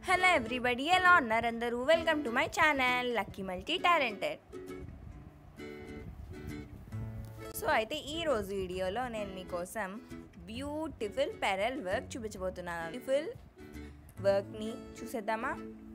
hello everybody ఎలా ఉన్నారు అందరూ welcome to my channel lucky multi talented so అయితే ఈ రోజు వీడియోలో నేను మీకోసం బ్యూటిఫుల్ పెరల్ వర్క్ చూపించబోతున్నాను బ్యూటిఫుల్ వర్క్ని చూసేద్దామా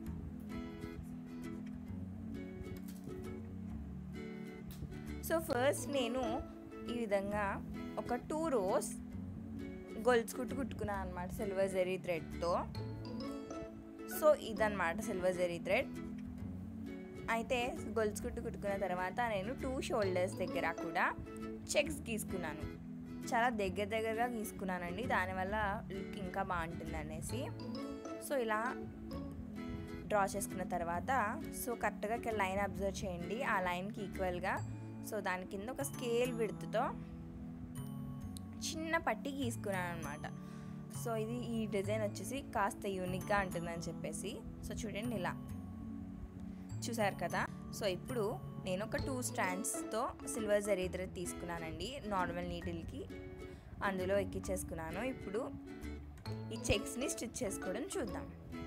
సో ఫస్ట్ నేను ఈ విధంగా ఒక టూ రోస్ గొలుసు కుట్టు కుట్టుకున్నాను అనమాట సిల్వర్ జెరీ థ్రెడ్తో సో ఇదన్నమాట సిల్వర్ జెరీ థ్రెడ్ అయితే గొలుసు కుట్టు కుట్టుకున్న తర్వాత నేను టూ షోల్డర్స్ దగ్గర కూడా చెక్స్ గీసుకున్నాను చాలా దగ్గర దగ్గరగా గీసుకున్నానండి దానివల్ల లుక్ ఇంకా బాగుంటుంది అనేసి సో ఇలా డ్రా చేసుకున్న తర్వాత సో కరెక్ట్గా ఇక్కడ లైన్ అబ్జర్వ్ చేయండి ఆ లైన్కి ఈక్వల్గా సో దాని కింద ఒక స్కేల్ విడుతుతో చిన్న పట్టి గీసుకున్నాను అనమాట సో ఇది ఈ డిజైన్ వచ్చేసి కాస్త యూనిక్గా ఉంటుందని చెప్పేసి సో చూడండి ఇలా చూసారు కదా సో ఇప్పుడు నేను ఒక టూ స్టాండ్స్తో సిల్వర్ జరీ థ్రెడ్ తీసుకున్నానండి నార్మల్ నీడిల్కి అందులో ఎక్కించేసుకున్నాను ఇప్పుడు ఈ చెక్స్ని స్టిచ్ చేసుకోవడం చూద్దాం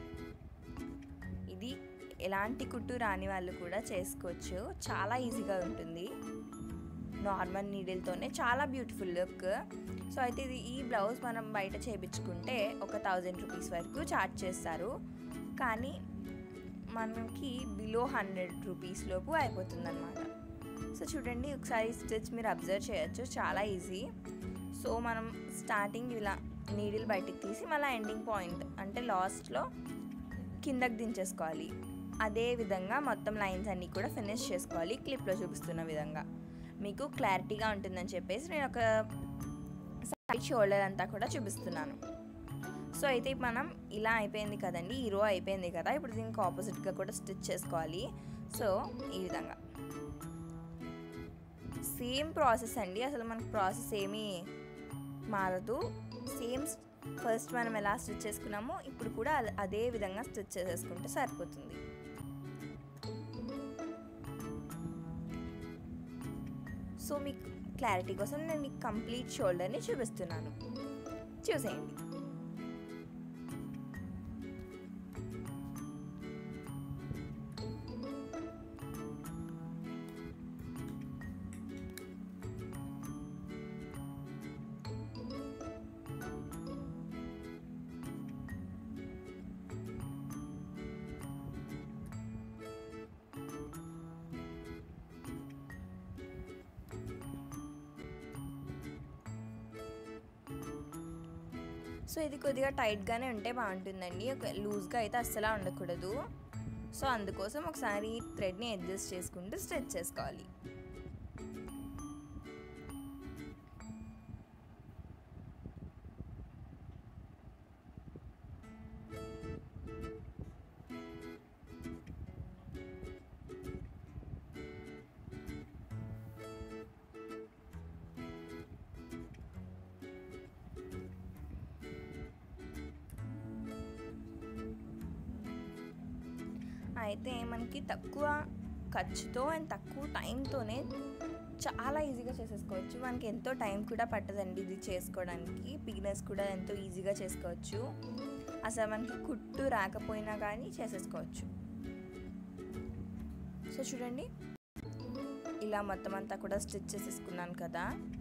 ఇది ఎలాంటి కుట్టు రాని వాళ్ళు కూడా చేసుకోవచ్చు చాలా ఈజీగా ఉంటుంది నార్మల్ నీడిల్తోనే చాలా బ్యూటిఫుల్ లుక్ సో అయితే ఇది ఈ బ్లౌజ్ మనం బయట చేయించుకుంటే ఒక థౌజండ్ రూపీస్ వరకు చార్జ్ చేస్తారు కానీ మనకి బిలో హండ్రెడ్ రూపీస్ లోపు అయిపోతుంది అనమాట సో చూడండి ఒకసారి స్టిచ్ మీరు అబ్జర్వ్ చేయొచ్చు చాలా ఈజీ సో మనం స్టార్టింగ్ ఇలా నీడిల్ బయటికి తీసి మళ్ళీ ఎండింగ్ పాయింట్ అంటే లాస్ట్లో కిందకి దించేసుకోవాలి అదే విధంగా మొత్తం లైన్స్ అన్నీ కూడా ఫినిష్ చేసుకోవాలి క్లిప్లో చూపిస్తున్న విధంగా మీకు క్లారిటీగా ఉంటుందని చెప్పేసి నేను ఒక సైడ్ షోల్డర్ అంతా కూడా చూపిస్తున్నాను సో అయితే మనం ఇలా అయిపోయింది కదండి ఈ రో అయిపోయింది కదా ఇప్పుడు దీనికి ఆపోజిట్గా కూడా స్టిచ్ చేసుకోవాలి సో ఈ విధంగా సేమ్ ప్రాసెస్ అండి అసలు మనకు ప్రాసెస్ ఏమీ మారదు సేమ్ ఫస్ట్ మనం ఎలా స్టిచ్ చేసుకున్నామో ఇప్పుడు కూడా అదే విధంగా స్టిచ్ చేసేసుకుంటే సరిపోతుంది సో మీకు క్లారిటీ కోసం నేను మీకు కంప్లీట్ షోల్డర్ని చూపిస్తున్నాను చూసేయండి సో ఇది కొద్దిగా టైట్గానే ఉంటే బాగుంటుందండి ఒక లూజ్గా అయితే అస్సలా ఉండకూడదు సో అందుకోసం ఒకసారి థ్రెడ్ని అడ్జస్ట్ చేసుకుంటూ స్ట్రెచ్ చేసుకోవాలి అయితే మనకి తక్కువ ఖర్చుతో అండ్ తక్కువ టైంతోనే చాలా ఈజీగా చేసేసుకోవచ్చు మనకి ఎంతో టైం కూడా పట్టదండి ఇది చేసుకోవడానికి బిగినర్స్ కూడా ఎంతో ఈజీగా చేసుకోవచ్చు అసలు మనకి కుట్టు రాకపోయినా కానీ చేసేసుకోవచ్చు సో చూడండి ఇలా మొత్తం అంతా కూడా స్టిచ్ చేసేసుకున్నాను కదా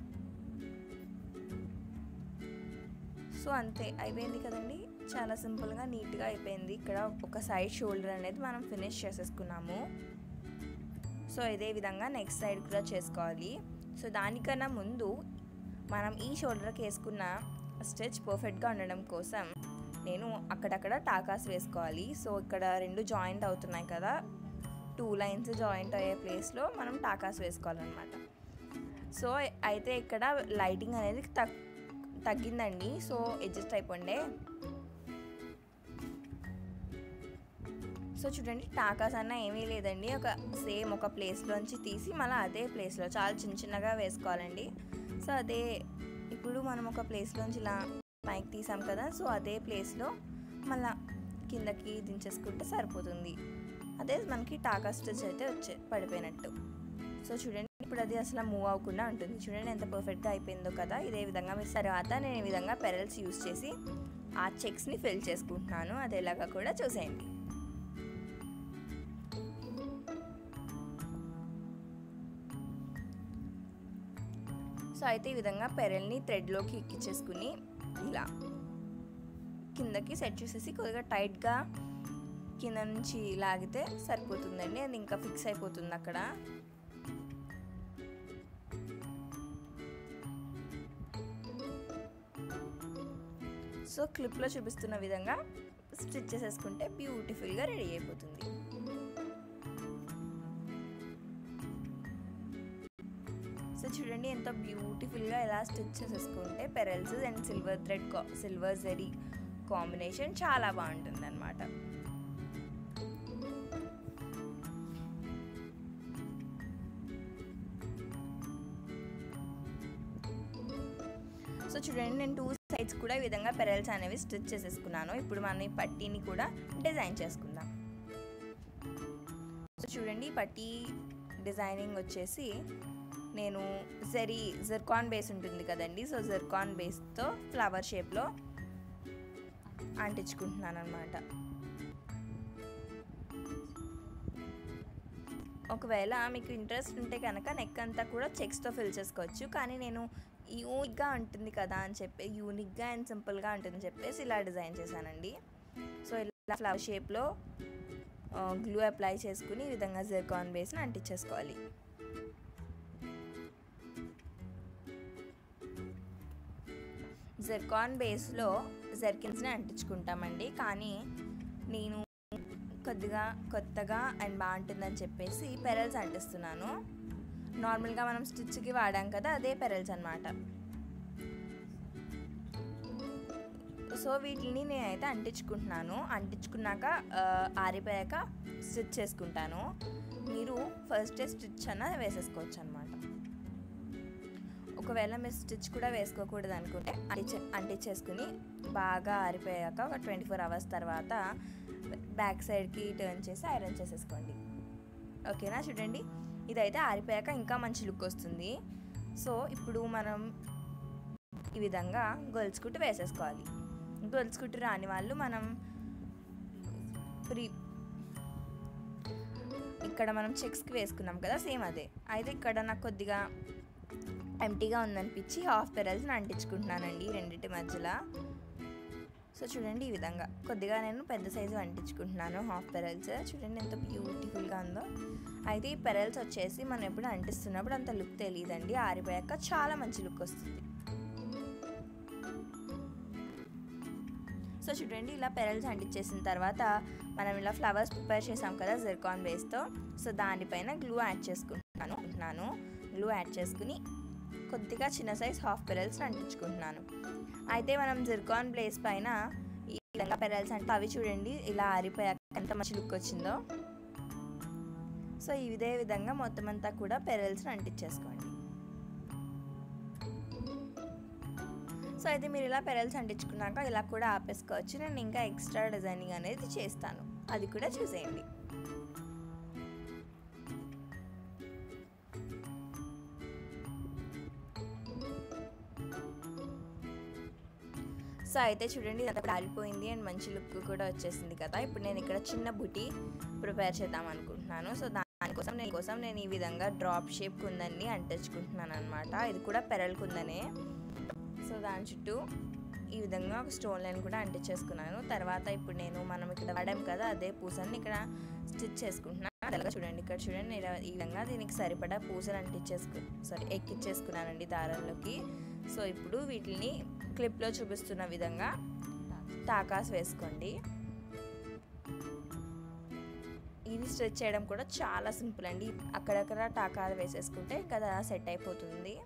సో అంతే అయిపోయింది కదండి చాలా సింపుల్గా నీట్గా అయిపోయింది ఇక్కడ ఒక సైడ్ షోల్డర్ అనేది మనం ఫినిష్ చేసేసుకున్నాము సో ఇదే విధంగా నెక్స్ట్ సైడ్ కూడా చేసుకోవాలి సో దానికన్నా ముందు మనం ఈ షోల్డర్కి వేసుకున్న స్టిచ్ పర్ఫెక్ట్గా ఉండడం కోసం నేను అక్కడక్కడ టాకాస్ వేసుకోవాలి సో ఇక్కడ రెండు జాయింట్ అవుతున్నాయి కదా టూ లైన్స్ జాయింట్ అయ్యే ప్లేస్లో మనం టాకాస్ వేసుకోవాలన్నమాట సో అయితే ఇక్కడ లైటింగ్ అనేది తక్ తగ్గిందండి సో అడ్జస్ట్ అయిపోండే సో చూడండి టాకాస్ అన్న ఏమీ లేదండి ఒక సేమ్ ఒక ప్లేస్లోంచి తీసి మళ్ళీ అదే ప్లేస్లో చాలా చిన్న చిన్నగా వేసుకోవాలండి సో అదే ఇప్పుడు మనం ఒక ప్లేస్లోంచి ఇలా పైకి తీసాం కదా సో అదే ప్లేస్లో మళ్ళీ కిందకి దించేసుకుంటే సరిపోతుంది అదే మనకి టాకా స్టిచ్ అయితే వచ్చే పడిపోయినట్టు సో చూడండి ఇప్పుడు అది అసలు మూవ్ అవ్వకుండా ఉంటుంది చూడండి ఎంత పర్ఫెక్ట్గా అయిపోయిందో కదా ఇదే విధంగా మీరు తర్వాత నేను ఈ విధంగా పెరల్స్ యూస్ చేసి ఆ చెక్స్ని ఫిల్ చేసుకుంటున్నాను అది ఎలాగా కూడా చూసేయండి సో అయితే ఈ విధంగా పెరల్ని థ్రెడ్లోకి ఎక్కించేసుకుని ఇలా కిందకి సెట్ చేసేసి కొద్దిగా టైట్గా కింద నుంచి లాగితే సరిపోతుందండి అది ఇంకా ఫిక్స్ అయిపోతుంది అక్కడ సో క్లిప్లో చూపిస్తున్న విధంగా స్టిచ్ చేసేసుకుంటే బ్యూటిఫుల్గా రెడీ అయిపోతుంది సో చూడండి ఎంత బ్యూటిఫుల్గా ఎలా స్టిచ్ చేసేసుకుంటే pearls and silver thread silver zari combination చాలా బాగుంటుంది అనమాట సో చూడండి నేను టూ సైడ్స్ కూడా ఈ విధంగా పెరల్స్ అనేవి స్టిచ్ చేసేసుకున్నాను ఇప్పుడు మనం ఈ పట్టీని కూడా డిజైన్ చేసుకుందాం సో చూడండి ఈ పట్టీ డిజైనింగ్ వచ్చేసి నేను జరీ జర్కాన్ బేస్ ఉంటుంది కదండి సో జర్కాన్ బేస్తో ఫ్లవర్ షేప్లో అంటించుకుంటున్నాను అనమాట ఒకవేళ మీకు ఇంట్రెస్ట్ ఉంటే కనుక నెక్ అంతా కూడా చెక్స్తో ఫిల్ చేసుకోవచ్చు కానీ నేను యూనిక్గా ఉంటుంది కదా అని చెప్పి యూనిక్గా అండ్ సింపుల్గా ఉంటుందని చెప్పేసి ఇలా డిజైన్ చేశానండి సో ఇలా ఫ్లవర్ షేప్లో గ్లూ అప్లై చేసుకుని ఈ విధంగా జెర్కాన్ బేస్ని అంటించేసుకోవాలి జెర్కాన్ బేస్లో జెర్కిన్స్ని అంటించుకుంటామండి కానీ నేను కొద్దిగా కొత్తగా అండ్ బాగుంటుందని చెప్పేసి పెరల్స్ అంటిస్తున్నాను నార్మల్గా మనం స్టిచ్కి వాడాం కదా అదే పెరల్స్ అనమాట సో వీటిని నేనైతే అంటించుకుంటున్నాను అంటించుకున్నాక ఆరిపోయాక స్టిచ్ చేసుకుంటాను మీరు ఫస్ట్ స్టిచ్ అన్న వేసేసుకోవచ్చు అనమాట ఒకవేళ మీరు స్టిచ్ కూడా వేసుకోకూడదు అనుకుంటే అంటించే అంటించేసుకుని బాగా ఆరిపోయాక ఒక ట్వంటీ ఫోర్ అవర్స్ తర్వాత బ్యాక్ సైడ్కి టర్న్ చేసి ఐరన్ చేసేసుకోండి ఓకేనా చూడండి ఇదైతే ఆరిపోయాక ఇంకా మంచి లుక్ వస్తుంది సో ఇప్పుడు మనం ఈ విధంగా గొలుసుకుట్టు వేసేసుకోవాలి గొలుసుకుట్టు రాని వాళ్ళు మనం ప్రీ ఇక్కడ మనం చెక్స్కి వేసుకున్నాం కదా సేమ్ అదే అయితే ఇక్కడ నాకు కొద్దిగా ఎంటీగా ఉందనిపించి హాఫ్ పెరల్స్ని అంటించుకుంటున్నానండి రెండింటి మధ్యలో సో చూడండి ఈ విధంగా కొద్దిగా నేను పెద్ద సైజు అంటించుకుంటున్నాను హాఫ్ పెరల్స్ చూడండి ఎంత బ్యూటిఫుల్గా ఉందో అయితే ఈ పెరల్స్ వచ్చేసి మనం ఎప్పుడు అంటిస్తున్నప్పుడు అంత లుక్ తెలియదండి ఆరిపోయాక చాలా మంచి లుక్ వస్తుంది సో చూడండి ఇలా పెరల్స్ అంటించేసిన తర్వాత మనం ఇలా ఫ్లవర్స్ ప్రిపేర్ చేసాం కదా జెర్కాన్ బేస్తో సో దానిపైన గ్లూ యాడ్ చేసుకుంటున్నాను అంటున్నాను గ్లూ యాడ్ చేసుకుని కొద్దిగా చిన్న సైజ్ హాఫ్ పెరల్స్ అంటించుకుంటున్నాను అయితే మనం జిర్కాన్ ప్లేస్ పైన ఈ విధంగా పెరల్స్ అంటే అవి చూడండి ఇలా ఆరిపోయాక ఎంత మంచి లుక్ వచ్చిందో సో ఇదే విధంగా మొత్తం అంతా కూడా పెరల్స్ని అంటించేసుకోండి సో అయితే మీరు ఇలా పెరల్స్ అంటించుకున్నాక ఇలా కూడా ఆపేసుకోవచ్చు నేను ఇంకా ఎక్స్ట్రా డిజైనింగ్ అనేది చేస్తాను అది కూడా చూసేయండి సో అయితే చూడండి ఇదంతా కాలిపోయింది అండ్ మంచి లుక్ కూడా వచ్చేసింది కదా ఇప్పుడు నేను ఇక్కడ చిన్న బుటీ ప్రిపేర్ చేద్దాం అనుకుంటున్నాను సో దానికోసం నేను కోసం నేను ఈ విధంగా డ్రాప్ షేప్ కుందని అంటించుకుంటున్నాను అనమాట ఇది కూడా పెరల్ కుందనే సో దాని చుట్టూ ఈ విధంగా ఒక స్టోన్ లైన్ కూడా అంటించేసుకున్నాను తర్వాత ఇప్పుడు నేను మనం ఇక్కడ వాడాం కదా అదే పూసని ఇక్కడ స్టిచ్ చేసుకుంటున్నాను అలాగా చూడండి ఇక్కడ చూడండి నేను ఈ విధంగా దీనికి సరిపడా పూసలు అంటించేసుకు సారీ ఎక్కించేసుకున్నానండి దారంలోకి సో ఇప్పుడు వీటిని క్లిప్లో చూపిస్తున్న విధంగా టాకాస్ వేసుకోండి ఇది స్ట్రెచ్ చేయడం కూడా చాలా సింపుల్ అండి అక్కడక్కడ టాకాలు వేసేసుకుంటే కదా సెట్ అయిపోతుంది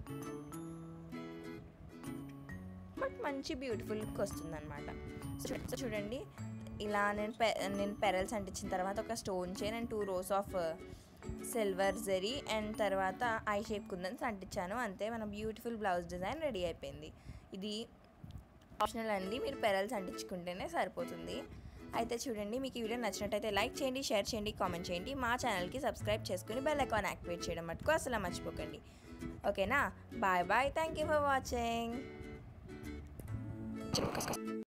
బట్ మంచి బ్యూటిఫుల్ లుక్ వస్తుంది అనమాట సో చూడండి ఇలా నేను పె నేను పెరల్స్ అంటించిన తర్వాత ఒక stone chain and two rows of silver zari and తర్వాత ఐ షేప్ కుందన్స్ అంటించాను అంతే మన బ్యూటిఫుల్ బ్లౌజ్ డిజైన్ రెడీ అయిపోయింది ఇది ఆప్షనల్ అండి మీరు పెరల్స్ అంటించుకుంటేనే సరిపోతుంది అయితే చూడండి మీకు ఈ వీడియో నచ్చినట్టయితే లైక్ చేయండి షేర్ చేయండి కామెంట్ చేయండి మా ఛానల్కి సబ్స్క్రైబ్ చేసుకుని బెల్ ఐకాన్ యాక్టివేట్ చేయడం మటుకు అసలు మర్చిపోకండి ఓకేనా bye bye thank you for watching